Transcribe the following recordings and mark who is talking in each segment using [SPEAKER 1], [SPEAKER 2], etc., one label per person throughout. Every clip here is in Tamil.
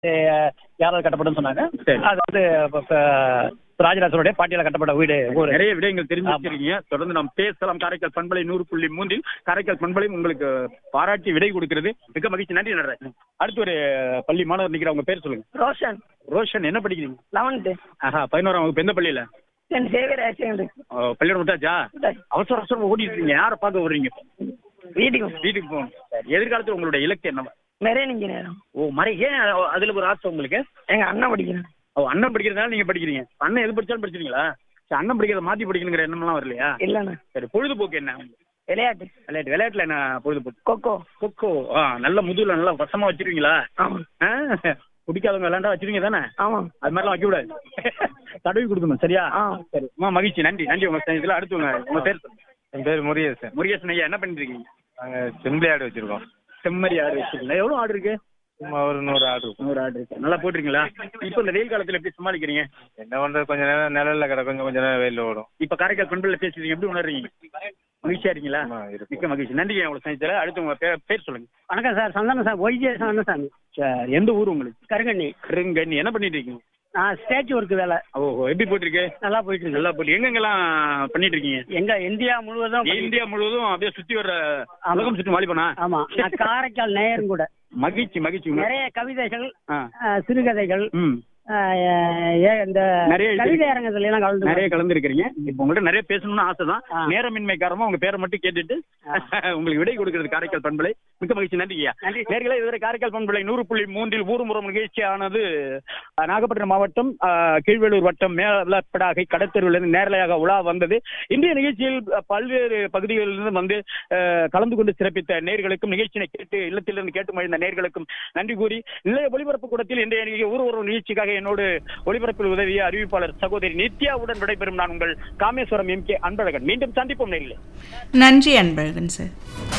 [SPEAKER 1] யாராவது கட்டப்படும் சொன்னாங்க
[SPEAKER 2] சரி.
[SPEAKER 1] அது வந்து இப்ப, இப்ப, ராஜராஜனுடைய பாட்டியால கட்டப்பட்ட வீடு ஊரு
[SPEAKER 2] நிறைய விடயங்கள் தெரிஞ்சு வச்சிருக்கீங்க தொடர்ந்து நாம் பேசலாம் காரைக்கால் பண்பலை நூறு புள்ளி மூன்றில் காரைக்கால் பண்பலை உங்களுக்கு பாராட்டி விடை கொடுக்கிறது மிக மகிழ்ச்சி நன்றி நடராஜ் அடுத்து ஒரு பள்ளி மாணவர் நிக்கிற உங்க பேர் சொல்லுங்க
[SPEAKER 3] ரோஷன்
[SPEAKER 2] ரோஷன் என்ன படிக்கிறீங்க
[SPEAKER 3] லெவன்த்து
[SPEAKER 2] ஆஹா பதினோராம் வகுப்பு எந்த பள்ளியில
[SPEAKER 3] என் சேவியர் ஆக்சிடென்ட்
[SPEAKER 2] ஓ, பள்ளியோட விட்டாச்சா அவசர அவசரம் ஓடிட்டு இருக்கீங்க யாரை பார்க்க வர்றீங்க
[SPEAKER 3] வீட்டுக்கு
[SPEAKER 2] வீட்டுக்கு போகணும் சரி. எதிர்காலத்துல உங்களுடைய இலக்கு என்ன
[SPEAKER 3] மெரேன் இன்ஜினியர்
[SPEAKER 2] ஓ மறை ஏன் அதுல ஒரு ஆசை உங்களுக்கு
[SPEAKER 3] எங்க அண்ணன் படிக்கிறேன்
[SPEAKER 2] ஓ அண்ணன் படிக்கிறதுனால நீங்க படிக்கிறீங்க அண்ணன் எது படிச்சாலும் படிச்சிருக்கீங்களா சரி அண்ணன் படிக்கிறத மாத்தி படிக்கணுங்கிற எண்ணம்லாம் வரலையா
[SPEAKER 3] இல்லைண்ணா
[SPEAKER 2] சரி பொழுதுபோக்கு என்ன
[SPEAKER 3] விளையாட்டு
[SPEAKER 2] விளையாட்டு விளையாட்டுல என்ன பொழுதுபோக்கு
[SPEAKER 3] கொக்கோ
[SPEAKER 2] கொக்கோ ஆ நல்ல முதுகுல நல்லா வசமா வச்சிருவீங்களா
[SPEAKER 3] ஆமாம்
[SPEAKER 2] ஆ, பிடிக்காதவங்க விளையாண்டா வச்சிருவீங்க தானே
[SPEAKER 3] ஆமாம்
[SPEAKER 2] அது மாதிரிலாம் வைக்க கூடாது தடவி கொடுக்கணும் சரியா
[SPEAKER 3] ஆ.
[SPEAKER 2] சரி அம்மா மகிழ்ச்சி நன்றி நன்றி உங்க இதுல அடுத்து உங்க உங்க பேர் சொல்லுங்க.
[SPEAKER 4] என் பேர் முருகேசன்
[SPEAKER 2] முருகேசன் ஐயா என்ன பண்ணிட்டு இருக்கீங்க
[SPEAKER 4] நாங்கள் செம்பிளி ஆடு வச்சிருக்கோம்
[SPEAKER 2] செம்மறி ஆடு வச்சிருக்கீங்களா எவ்வளவு ஆடு இருக்கு
[SPEAKER 4] சும்மா ஒரு நூறு ஆடு இருக்கும்
[SPEAKER 2] நூறு ஆடு இருக்கு நல்லா போட்டுருக்கீங்களா இப்போ இந்த வெயில் காலத்துல எப்படி சமாளிக்கிறீங்க
[SPEAKER 4] என்ன பண்றது கொஞ்ச நேரம் நிழல்ல கிடக்கும் கொஞ்சம் கொஞ்ச நேரம் வெயில்ல ஓடும்
[SPEAKER 2] இப்ப காரைக்கால் பெண்கள் பேசுறீங்க எப்படி உணர்றீங்க மகிழ்ச்சியா இருக்கீங்களா
[SPEAKER 4] ஆமா, இருக்கு.
[SPEAKER 2] மிக்க மகிழ்ச்சி நன்றி உங்களை சந்திச்சல அடுத்து உங்க பேர் பேர் சொல்லுங்க
[SPEAKER 1] வணக்கம் sir Santhanam sir YJ Santhanasamy
[SPEAKER 2] சரி எந்த ஊர் உங்களுக்கு
[SPEAKER 1] கருங்கண்ணி
[SPEAKER 2] கருங்கண்ணி என்ன பண்ணிட்டு இருக்கீங்க
[SPEAKER 1] நான் ஸ்டேச்சு ஒர்க்கு வேலை
[SPEAKER 2] ஓஹோ எப்படி போயிட்டு இருக்கு
[SPEAKER 1] நல்லா போயிட்டு இருக்கு
[SPEAKER 2] நல்லா போயிட்டு எங்கெங்கெல்லாம் பண்ணிட்டு இருக்கீங்க
[SPEAKER 1] எங்க இந்தியா முழுவதும் பண்ணிட்டு-
[SPEAKER 2] இந்தியா முழுவதும் அப்படியே சுத்தி வர்ற
[SPEAKER 1] ஆமா.
[SPEAKER 2] உலகம் சுற்றி வாலிபனா
[SPEAKER 1] ஆமா நான் காரைக்கால் நேயரும் கூட
[SPEAKER 2] மகிழ்ச்சி மகிழ்ச்சி உங்க-
[SPEAKER 1] நிறைய கவிதைகள்
[SPEAKER 2] ஆ.
[SPEAKER 1] அஹ், சிறுகதைகள்
[SPEAKER 2] ம்
[SPEAKER 1] அஹ், ஏ- இந்த
[SPEAKER 2] நிறைய எழுதி-
[SPEAKER 1] கவிதை அரங்கத்துல எல்லாம் கலந்து
[SPEAKER 2] நிறைய கலந்து இருக்கிறீங்க இப்போ உங்கள்ட்ட நிறைய பேசணும்னு ஆசைதான்
[SPEAKER 1] ஆ.
[SPEAKER 2] நேரமின்மை காரணமா உங்க பேரை மட்டும் கேட்டுட்டு உங்களுக்கு விடை கொடுக்கிறது காரைக்கால் பண்பலை மிக்க மகிழ்ச்சி நன்றியா
[SPEAKER 1] நன்றி.
[SPEAKER 2] நேர்களை இதுவரை காரைக்கால் பண்பலை நூறு புள்ளி மூன்றில் ஊர்முறம் நிகழ்ச்சியானது அஹ், நாகப்பட்டினம் மாவட்டம் அஹ், கீழ்வேலூர் வட்டம் மேலப்படாகை கடத்தெருவிலிருந்து நேரலையாக உலா வந்தது இன்றைய நிகழ்ச்சியில் அஹ், பல்வேறு பகுதிகளிலிருந்து வந்து அஹ், கலந்து கொண்டு சிறப்பித்த நேர்களுக்கும் நிகழ்ச்சியை கேட்டு இல்லத்திலிருந்து கேட்டு மகிழ்ந்த நேர்களுக்கும் நன்றி கூறி நிலைய ஒளிபரப்பு கூடத்தில் இன்றைய நிகழ்ச்சி ஊர் ஒரு நிகழ்ச்சிக்காக என்னோடு ஒளிபரப்பில் உதவிய அறிவிப்பாளர் சகோதரி நித்யாவுடன் விடைபெறும் நான் உங்கள் காமேஸ்வரம் எம் கே அன்பழகன் மீண்டும் சந்திப்போம் நேர்களே
[SPEAKER 5] நன்றி அன்பழகன் சார்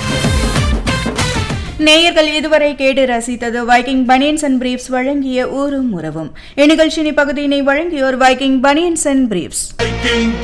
[SPEAKER 5] நேயர்கள் இதுவரை கேட்டு ரசித்தது வைக்கிங் பனியன்ஸ் அண்ட் பிரீப்ஸ் வழங்கிய ஊரும் உறவும் இந்நிகழ்ச்சியின் இப்பகுதியினை வழங்கியோர் வைக்கிங் பனியன்ஸ் அண்ட் பிரீப்ஸ்